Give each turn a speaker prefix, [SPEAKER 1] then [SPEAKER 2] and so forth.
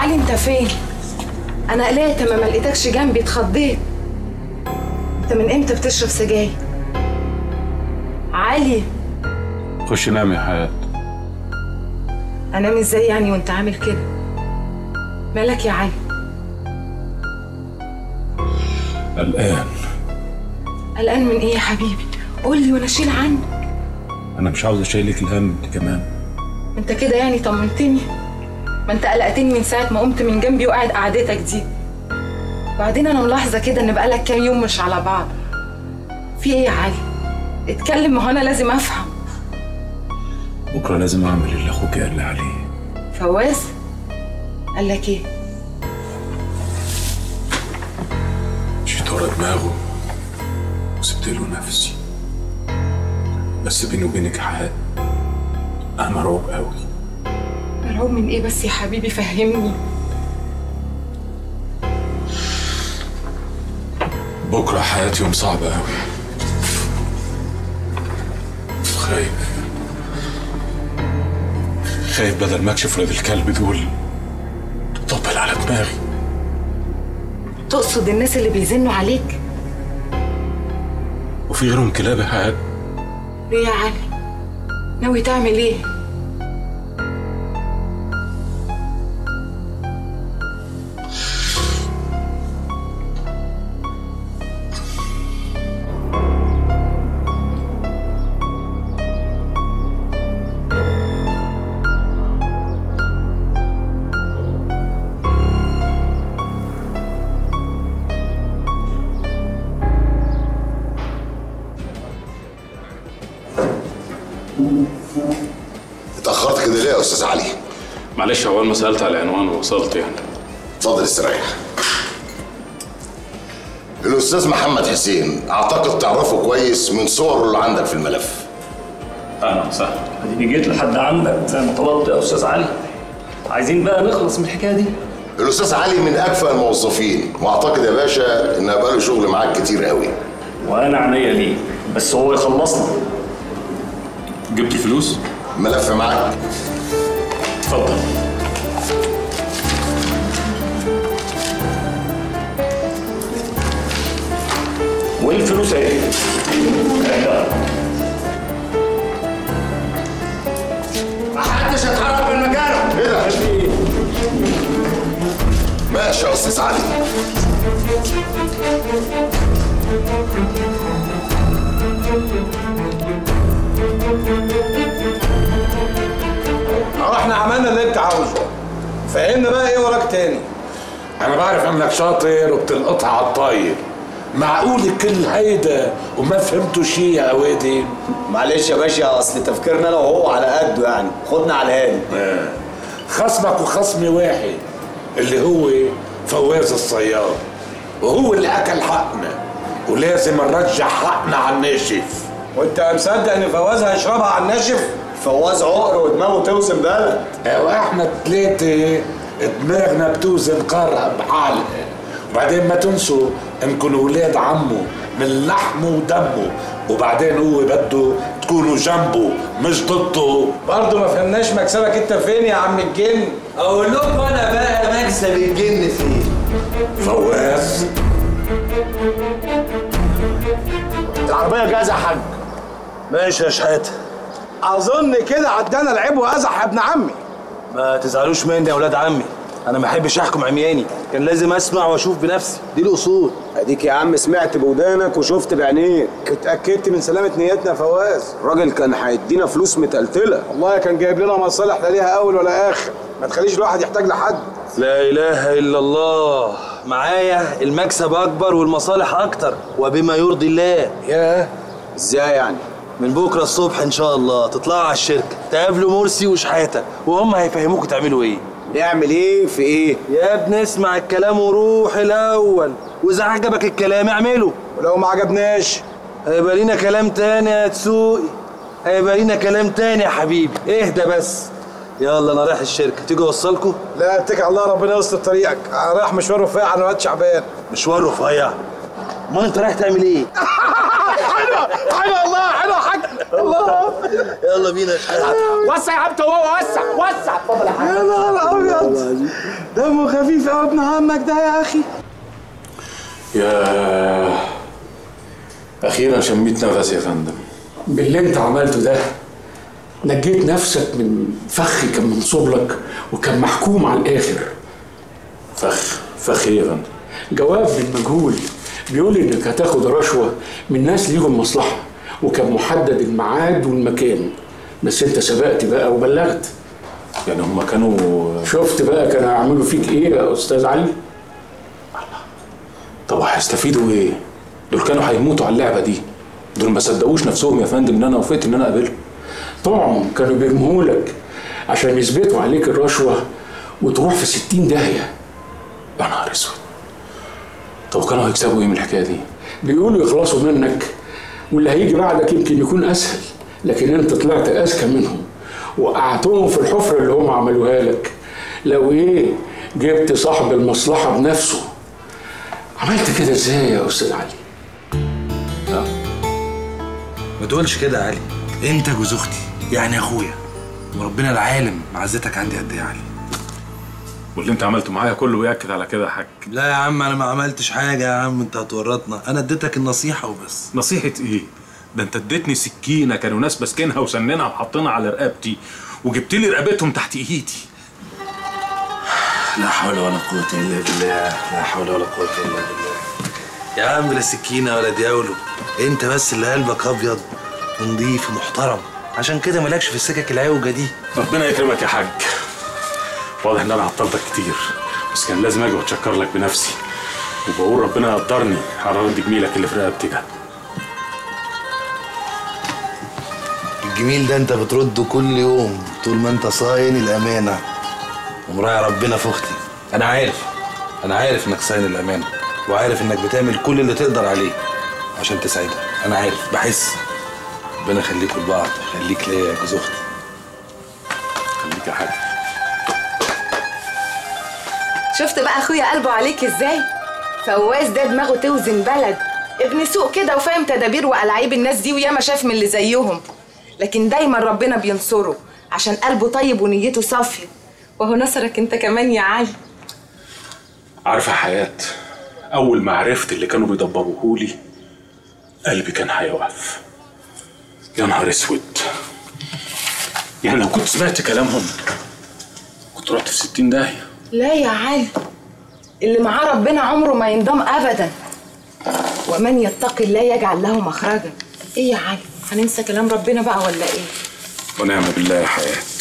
[SPEAKER 1] علي انت فين انا قلقت ما ما لقيتكش جنبي اتخضيت انت من امتى بتشرب سجاير علي
[SPEAKER 2] خش نام يا حياة
[SPEAKER 1] انام ازاي يعني وانت عامل كده مالك يا علي
[SPEAKER 2] قلقان
[SPEAKER 1] قلقان من ايه يا حبيبي قول لي وانا اشيل عنك
[SPEAKER 2] انا مش عاوز اشيلك الهم انت كمان
[SPEAKER 1] انت كده يعني طمنتني ما انت قلقتني من ساعه ما قمت من جنبي وقاعد قعدتك دي وبعدين انا ملاحظه كده ان بقالك كام يوم مش على بعض في ايه يا علي اتكلم ما هو انا لازم افهم
[SPEAKER 2] بكره لازم اعمل اللي اخوك قال لي عليه
[SPEAKER 1] فواز قال لك ايه
[SPEAKER 2] مشيت ورا دماغه وسبت له نفسي بس بيني وبينك يا حياة انا مرعوب قوي
[SPEAKER 1] مرعوب من ايه بس يا حبيبي فهمني
[SPEAKER 2] بكره حياتي يوم صعب قوي خايف خايف بدل ما اكشف ولاد الكلب دول تطبل على دماغي
[SPEAKER 1] تقصد الناس اللي بيزنوا عليك
[SPEAKER 2] وفي غيرهم كلاب يا حياة
[SPEAKER 1] ليه يا علي ناوي تعمل ايه
[SPEAKER 3] اتأخرت كده ليه يا أستاذ علي؟
[SPEAKER 2] معلش اول ما سالت على العنوان وصلت يعني
[SPEAKER 3] اتفضل استريح. الأستاذ محمد حسين أعتقد تعرفه كويس من صوره اللي عندك في الملف.
[SPEAKER 4] اهلا وسهلا اديني جيت لحد عندك زي ما طلبت يا استاذ علي عايزين بقى نخلص من الحكايه دي
[SPEAKER 3] الأستاذ علي من أكفأ الموظفين وأعتقد يا باشا إن هيبقى له شغل معاك كتير قوي.
[SPEAKER 4] وانا عينيا ليه بس هو يخلصنا
[SPEAKER 2] جبت الفلوس؟
[SPEAKER 3] ملف معاك؟
[SPEAKER 4] اتفضل والفلوس اهي اهي.
[SPEAKER 3] محدش يتحرك من مكانه. إيه ده؟ ماشي يا أستاذ علي.
[SPEAKER 5] اه احنا عملنا اللي انت عاوزه فهمنا بقى ايه وراك تاني
[SPEAKER 6] انا بعرف انك شاطر وبتلقطها على الطاير معقول الكل هيدا وما فهمتوا شي يا اوادي
[SPEAKER 7] معلش يا باشا اصل تفكيرنا انا وهو على قده يعني خدنا على الهادي
[SPEAKER 6] آه. خصمك وخصمي واحد اللي هو فواز الصياد وهو اللي اكل حقنا ولازم نرجع حقنا على الناشف
[SPEAKER 5] وانت مصدق ان فواز هيشربها على الناشف
[SPEAKER 7] فواز عقر ودماغه توزن بلد
[SPEAKER 6] واحنا الثلاثة دماغنا بتوزن قارة بحالها وبعدين ما تنسوا انكم ولاد عمه من لحمه ودمه وبعدين هو بده تكونوا جنبه مش ضده
[SPEAKER 5] برضه ما فهمناش مكسبك انت فين يا عم الجن
[SPEAKER 7] اقول لكم انا بقى مكسب الجن فين
[SPEAKER 6] فواز
[SPEAKER 7] العربيه جاهزه يا حاج
[SPEAKER 5] ماشي يا شحاته اظن كده عدانا العيب وازح يا ابن عمي
[SPEAKER 8] ما تزعلوش مني يا ولاد عمي انا ما احبش احكم عمياني كان لازم اسمع واشوف بنفسي دي الاصول
[SPEAKER 7] اديك يا عم سمعت بودانك وشفت بعينيك
[SPEAKER 5] اتاكدت من سلامه نيتنا يا فواز
[SPEAKER 7] الراجل كان هيدينا فلوس متلتله
[SPEAKER 5] والله كان جايب لنا مصالح لا ليها اول ولا اخر ما تخليش الواحد يحتاج لحد
[SPEAKER 8] لا اله الا الله معايا المكسب اكبر والمصالح اكتر وبما يرضي الله
[SPEAKER 5] ياه
[SPEAKER 7] ازاي يعني
[SPEAKER 8] من بكره الصبح ان شاء الله تطلعوا على الشركه تقابلوا مرسي وشحاته وهم هيفهموكوا تعملوا ايه
[SPEAKER 7] نعمل ايه في ايه
[SPEAKER 8] يا ابني اسمع الكلام وروح الاول واذا عجبك الكلام اعمله
[SPEAKER 5] ولو ما عجبناش
[SPEAKER 8] هيبقى لينا كلام تاني يا تسوقي هيبقى لينا كلام تاني يا حبيبي اهدى بس يلا انا رايح الشركه تيجي اوصلكوا
[SPEAKER 5] لا اتكل على الله ربنا يستر طريقك انا رايح مشوار رفيع انا واد شعبان
[SPEAKER 8] مشوار رفيع ما انت رايح تعمل ايه
[SPEAKER 5] حلو والله حلو يا حاج الله
[SPEAKER 8] يلا بينا يا شحاته
[SPEAKER 5] وسع يا عم هو وسع وسع اتفضل يا حاج يا نهار ابيض دمه خفيف قوي ابن عمك ده يا اخي
[SPEAKER 2] يا اخيرا شميت نفسي يا فندم
[SPEAKER 9] باللي انت عملته ده نجيت نفسك من فخ كان منصوب لك وكان محكوم على الاخر
[SPEAKER 2] فخ فخ ايه يا فندم
[SPEAKER 9] جواب من مجهول بيقول انك هتاخد رشوه من ناس ليهم مصلحه وكان محدد الميعاد والمكان بس انت سبقت بقى وبلغت
[SPEAKER 2] يعني هم كانوا
[SPEAKER 9] شفت بقى كانوا هيعملوا فيك ايه يا استاذ علي
[SPEAKER 2] طب هيستفيدوا ايه دول كانوا هيموتوا على اللعبه دي دول ما صدقوش نفسهم يا فندم ان انا وافقت ان انا اقابلهم
[SPEAKER 9] طعم كانوا بيرموهولك عشان يثبتوا عليك الرشوه وتروح في ستين داهيه
[SPEAKER 2] يا نهار اسود طب كانوا هيكسبوا ايه من الحكايه دي
[SPEAKER 9] بيقولوا يخلصوا منك واللي هيجي بعدك يمكن يكون اسهل لكن انت طلعت اذكى منهم وقعتهم في الحفره اللي هم عملوها لك لو ايه جبت صاحب المصلحه بنفسه عملت كده ازاي يا استاذ علي
[SPEAKER 8] ما تقولش كده يا علي انت جوز اختي يعني اخويا وربنا العالم معزتك عندي قد ايه يا علي
[SPEAKER 2] واللي انت عملته معايا كله بياكد على كده يا حاج
[SPEAKER 8] لا يا عم انا ما عملتش حاجه يا عم انت هتورطنا انا اديتك النصيحه وبس
[SPEAKER 2] نصيحه ايه ده انت اديتني سكينه كانوا ناس ماسكينها وسنينها وحاطينها على رقبتي وجبت لي رقبتهم تحت ايدي
[SPEAKER 8] لا حول ولا قوه الا بالله لا حول ولا قوه الا بالله يا عم لا سكينه ولا دياولو انت بس اللي قلبك ابيض ونضيف ومحترم عشان كده مالكش في السكك العوجه دي
[SPEAKER 2] ربنا يكرمك يا حاج واضح ان انا عطلتك كتير بس كان لازم اجي واتشكر لك بنفسي وبقول ربنا يقدرني على رد جميلك اللي في رقبتي ده
[SPEAKER 8] الجميل ده انت بترده كل يوم طول ما انت صاين الامانه ومراعي ربنا في اختي انا عارف انا عارف انك صاين الامانه وعارف انك بتعمل كل اللي تقدر عليه عشان تساعدها انا عارف بحس ربنا يخليكوا لبعض خليك ليا يا جوز اختي
[SPEAKER 2] خليك يا حاج
[SPEAKER 1] شفت بقى اخويا قلبه عليك ازاي فواز ده دماغه توزن بلد ابن سوق كده وفاهم تدابير والاعيب الناس دي وياما شاف من اللي زيهم لكن دايما ربنا بينصره عشان قلبه طيب ونيته صافيه وهو نصرك انت كمان يا علي
[SPEAKER 2] عارفه يا حياه اول ما عرفت اللي كانوا بيدبروهولي قلبي كان هيقف يا نهار اسود يعني لو كنت سمعت كلامهم كنت رحت في ستين داهيه
[SPEAKER 1] لا يا علي اللي معاه ربنا عمره ما ينضم ابدا ومن يتقي الله يجعل له مخرجا ايه يا علي هننسى كلام ربنا بقى ولا ايه
[SPEAKER 2] ونعم بالله يا حياه